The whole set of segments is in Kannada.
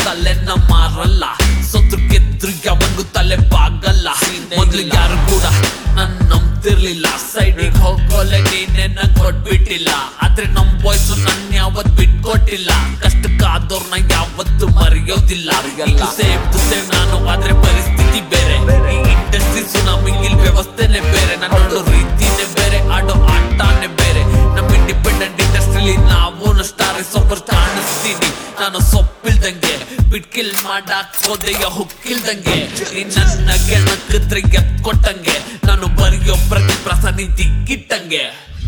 ತಲೆನ ಮಾರಲ್ಲ ಸೊತ್ರು ಗೆದ್ರು ಯಾವನ್ಗೂ ತಲೆ ಬಾಗಲ್ಲ ಮೊದ್ಲು ಯಾರು ಕೂಡ ನನ್ ನಂಬ್ತಿರ್ಲಿಲ್ಲ ಸೈಡಿಗೆ ಹೋಗೋಲೆ ನೀನೆ ನಂಗ್ ಕೊಟ್ಬಿಟ್ಟಿಲ್ಲ ಆದ್ರೆ ನಮ್ ಬಾಯ್ಸು ನನ್ ಯಾವತ್ ಬಿಟ್ಕೊಟ್ಟಿಲ್ಲ ಕಷ್ಟಕ್ಕಾದವ್ರನ್ನ ಯಾವತ್ತು ಮರೆಯೋದಿಲ್ಲ ಸೇಮ್ ಟು ಸೇಮ್ ನಾನು ಆದ್ರೆ ಪರಿಸ್ಥಿತಿ ಬೇರೆ ಈ ಇಂಡಸ್ಟ್ರಿ ಸುನಾಮಿ ಇಲ್ಲಿ ವ್ಯವಸ್ಥೆನೆ ಬೇರೆ ನಾನು ನೋಡೋ ರೀತಿನೇ ಬೇರೆ ಆಡೋ ಆಟನೇ ಬೇರೆ ನಮ್ ಇಂಡಿಪೆಂಡೆಂಟ್ ಇಂಡಸ್ಟ್ರಿಲಿ ನಾವು ಸ್ಟಾರ್ ಸೂಪರ್ ಕಾಣಿಸ್ತೀನಿ ನಾನು ಸೊಪ್ಪಿಲ್ದಂಗೆ ಬಿಟ್ಕಿಲ್ ಮಾಡಾಕ್ ಹೋದೆಯ ಹುಕ್ಕಿಲ್ದಂಗೆ ನೀ ನನ್ನ ಗೆಣಕಿದ್ರೆ ಎತ್ ಕೊಟ್ಟಂಗೆ ನಾನು ಬರೆಯೋ ಪ್ರತಿ ಪ್ರಸನಿ ದಿಕ್ಕಿಟ್ಟಂಗೆ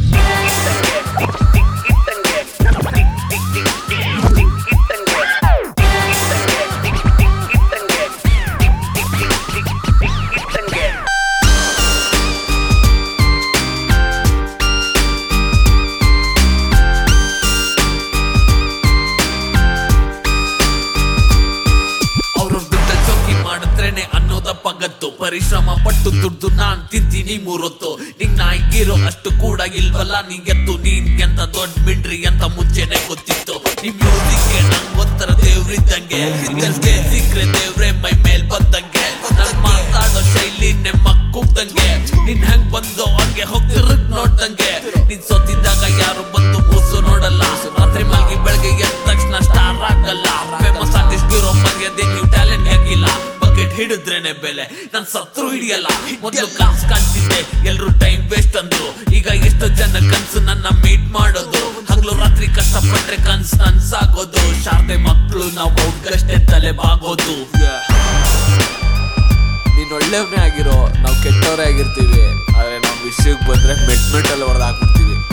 ಅವ್ರ ದುಡ್ಡ ಚೌಕಿ ಮಾಡಿದ್ರೇನೆ ಅನ್ನೋದಪ್ಪ ಗತ್ತು ಪರಿಶ್ರಮ ಪಟ್ಟು ದುಡ್ಡು ನಾನ್ ತಿಂತೀನಿ ಮೂರೊತ್ತು ನಿಂಗ್ ನಾಯಿಗಿರೋ ಅಷ್ಟು ಕೂಡ ಇಲ್ವಲ್ಲ ನಿಂಗೆತ್ತು ನೀನ್ ಎಂತ ದೊಡ್ಡ ಮಿಂಡ್ರಿ ಅಂತ ಮುಂಚೆನೆ ಗೊತ್ತಿತ್ತು ನಿಮ್ ಮ್ಯೂಸಿಕ್ ನಂಗ್ ಒಂಥರ ದೇವ್ರಿದ್ದಂಗೆ ಸಿಕ್ಕಲ್ಗೆ ಸಿಕ್ರೆ ದೇವ್ರೆ ಮೈ ಮೇಲ್ ಬಂದಂಗೆ ನಾನ್ ಮಾತಾಡೋ ಶೈಲಿ ನೆಮ್ಮಕ್ಕೂಗ್ದಂಗೆ ನಿನ್ ಹೆಂಗ್ ಬಂದು ಹಂಗೆ ಹೋಗ್ತಿರಗ್ ನೋಡ್ದಂಗೆ ನೀನ್ ಸೋತಿದ್ದಾಗ ಯಾರು ಬಂದು ಮೂಸು ನೋಡಲ್ಲ ರಾತ್ರಿ ಮಲ್ಗಿ ಬೆಳಗ್ಗೆ ಎದ್ದ ತಕ್ಷಣ ಸ್ಟಾರ್ ಆಗಲ್ಲ ಫೇಮಸ್ ಆರ್ಟಿಸ್ಟ್ ಇರೋ ಮರ್ಯಾದೆ ನೀವು ಟ್ಯಾಲೆಂಟ್ ಆಗಿಲ್ಲ ಬಕೆಟ್ ಹಿಡಿದ್ರೇನೆ ಬೆಲೆ ನನ್ ಸತ್ರು ಹಿಡಿಯಲ್ಲ ಮೊದ್ಲು ಕಾಸ್ ಕಾಣ್ತಿದ್ದೆ ಎಲ್ರು ಟೈಮ್ ವೇಸ್ಟ್ ಅಂದ್ರು ಈಗ ಎಷ್ಟು ಜನ ಕನ್ಸು ನನ್ನ ಮೀಟ್ ಮಾಡೋದು ಹಗ್ಲು ರಾತ್ರಿ ಕಷ್ಟಪಟ್ರೆ ಕನ್ಸ್ ನನ್ಸಾಗೋದು ಶಾರದೆ ಮಕ್ಕಳು ನಾವು ಅವ್ರಿಗಷ್ಟೇ ತಲೆ ಬಾಗೋದು ನೀನ್ ಒಳ್ಳೆಯವನೇ ಆಗಿರೋ ನಾವು ಕೆಟ್ಟವರೇ ಆಗಿರ್ತೀವಿ ಆದ್ರೆ ನಾವು ವಿಷಯಕ್ಕೆ ಬಂದ್ರೆ ಮೆಟ್ ಮೆಟ್ಟಲ್ಲಿ ಹೊಡೆದು ಹಾಕ್ಬಿಡ್ತೀವಿ